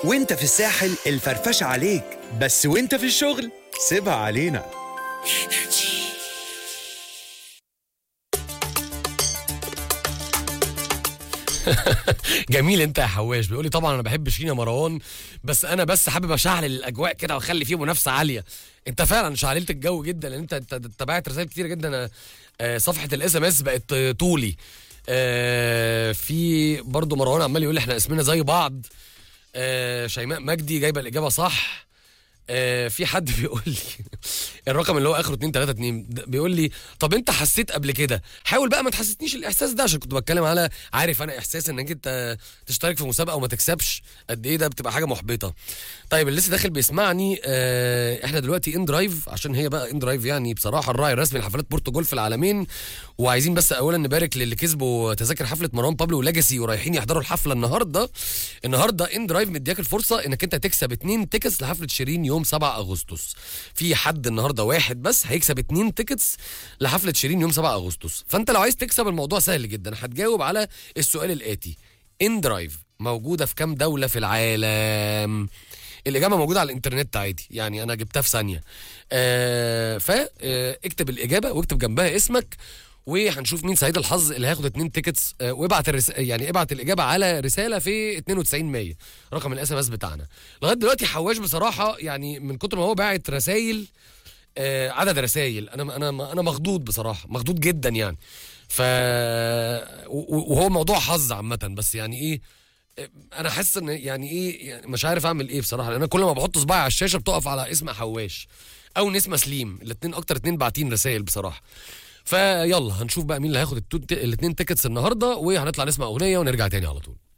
وانت في الساحل الفرفشة عليك بس وانت في الشغل سيبها علينا جميل انت يا حواش بيقول لي طبعا انا بحب شيرين يا مروان بس انا بس حابب اشعل الاجواء كده واخلي فيه منافسه عاليه انت فعلا شعللت الجو جدا لان انت انت تابعت رسائل كتير جدا آه، صفحه الاس ام اس بقت آه، طولي آه، في برضو مروان عمال يقول لي احنا اسمنا زي بعض آه، شيماء مجدي جايبه الاجابه صح آه، في حد بيقول لي الرقم اللي هو اخره 2 3 2 ده بيقول لي طب انت حسيت قبل كده حاول بقى ما تحسسنيش الاحساس ده عشان كنت بتكلم على عارف انا احساس انك انت تشترك في مسابقه وما تكسبش قد ايه ده بتبقى حاجه محبطه طيب اللي لسه داخل بيسمعني آه احنا دلوقتي ان درايف عشان هي بقى ان درايف يعني بصراحه الراعي الرسمي لحفلات بورتو جولف العالمين وعايزين بس اولا نبارك للي كسبوا تذاكر حفله مروان بابلو ولاجاسي ورايحين يحضروا الحفله النهارده النهارده ان درايف مدياك الفرصه انك انت تكسب اتنين تيكتس لحفله شيرين يوم 7 اغسطس في حد النهارده واحد بس هيكسب اتنين تيكتس لحفله شيرين يوم 7 اغسطس فانت لو عايز تكسب الموضوع سهل جدا هتجاوب على السؤال الاتي ان درايف موجوده في كام دوله في العالم الاجابه موجوده على الانترنت عادي يعني انا جبتها في ثانيه آه فاكتب الاجابه واكتب جنبها اسمك وهنشوف مين سعيد الحظ اللي هياخد اتنين تيكتس آه، وابعت الرس... يعني ابعت الاجابه على رساله في 92 100 رقم الاس ام اس بتاعنا لغايه دلوقتي حواش بصراحه يعني من كتر ما هو باعت رسايل آه عدد رسايل انا انا انا مخضوض بصراحه مخضوض جدا يعني ف و- وهو موضوع حظ عامه بس يعني ايه آه، انا حاسس ان يعني ايه يعني مش عارف اعمل ايه بصراحه لان انا كل ما بحط صباعي على الشاشه بتقف على اسم حواش او نسمه سليم الاثنين اكتر اتنين باعتين رسائل بصراحه فيلا هنشوف بقى مين اللي هياخد الاثنين تيكتس النهارده وهنطلع نسمع اغنيه ونرجع تاني على طول